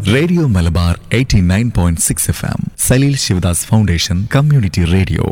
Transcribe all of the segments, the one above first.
radio Malabar 89.6 point six F M Saleel Sivadas foundation community radio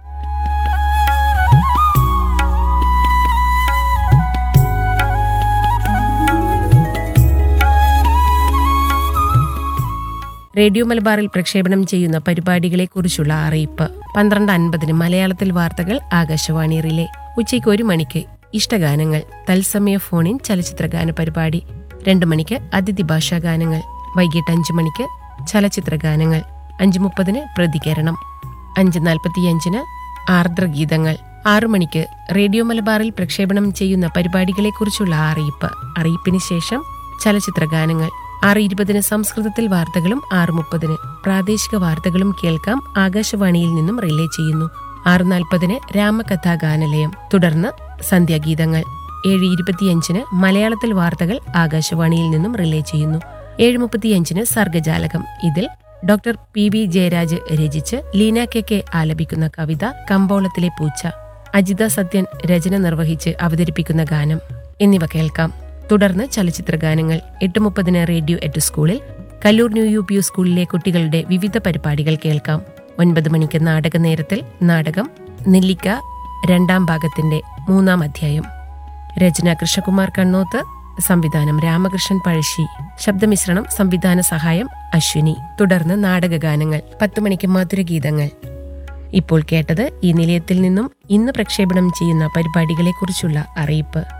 radio മലബാറിൽ പ്രക്ഷേപണം ചെയ്യുന്ന പരിപാടികളെക്കുറിച്ചുള്ള അറിയിപ്പ് പന്ത്രണ്ട് അൻപതിന് മലയാളത്തിൽ വാർത്തകൾ ആകാശവാണി റിലേ ഉച്ചയ്ക്ക് ഒരു മണിക്ക് ഇഷ്ടഗാനങ്ങൾ തത്സമയ ഫോണിൻ ചലച്ചിത്രഗാന പരിപാടി രണ്ട് മണിക്ക് അതിഥി ഭാഷാ ഗാനങ്ങൾ വൈകിട്ട് അഞ്ചു മണിക്ക് ചലച്ചിത്ര ഗാനങ്ങൾ അഞ്ചു മുപ്പതിന് പ്രതികരണം അഞ്ച് നാൽപ്പത്തിയഞ്ചിന് ആർദ്രഗീതങ്ങൾ ആറു മണിക്ക് റേഡിയോ മലബാറിൽ പ്രക്ഷേപണം ചെയ്യുന്ന പരിപാടികളെക്കുറിച്ചുള്ള അറിയിപ്പ് അറിയിപ്പിന് ശേഷം ചലച്ചിത്ര ഗാനങ്ങൾ ആറ് ഇരുപതിന് സംസ്കൃതത്തിൽ വാർത്തകളും ആറ് മുപ്പതിന് പ്രാദേശിക വാർത്തകളും കേൾക്കാം ആകാശവാണിയിൽ നിന്നും റിലേ ചെയ്യുന്നു ആറ് നാൽപ്പതിന് രാമകഥാ ഗാനലയം തുടർന്ന് സന്ധ്യാഗീതങ്ങൾ ഏഴ് ഇരുപത്തിയഞ്ചിന് മലയാളത്തിൽ വാർത്തകൾ ആകാശവാണിയിൽ നിന്നും റിലേ ചെയ്യുന്നു ഏഴ് മുപ്പത്തിയഞ്ചിന് സർഗജാലകം ഇതിൽ ഡോക്ടർ പി വി ജയരാജ് രചിച്ച് ലീന കെ കെ ആലപിക്കുന്ന കവിത കമ്പോളത്തിലെ പൂച്ച അജിത സത്യൻ രചന നിർവഹിച്ച് അവതരിപ്പിക്കുന്ന ഗാനം എന്നിവ കേൾക്കാം തുടർന്ന് ചലച്ചിത്ര ഗാനങ്ങൾ എട്ട് മുപ്പതിന് റേഡിയോ എട്ട് സ്കൂളിൽ Kallur new U P U സ്കൂളിലെ കുട്ടികളുടെ വിവിധ പരിപാടികൾ കേൾക്കാം ഒൻപത് മണിക്ക് നാടക നേരത്തിൽ നാടകം നെല്ലിക്ക രണ്ടാം ഭാഗത്തിന്റെ മൂന്നാം അധ്യായം രചന കൃഷ്ണകുമാർ കണ്ണോത്ത് സംവിധാനം രാമകൃഷ്ണൻ പഴശ്ശി ശബ്ദമിശ്രണം സംവിധാന സഹായം അശ്വിനി തുടർന്ന് നാടകഗാനങ്ങൾ പത്ത് മണിക്ക് മധുരഗീതങ്ങൾ ഇപ്പോൾ കേട്ടത് ഈ നിലയത്തിൽ നിന്നും ഇന്ന് പ്രക്ഷേപണം ചെയ്യുന്ന പരിപാടികളെക്കുറിച്ചുള്ള അറിയിപ്പ്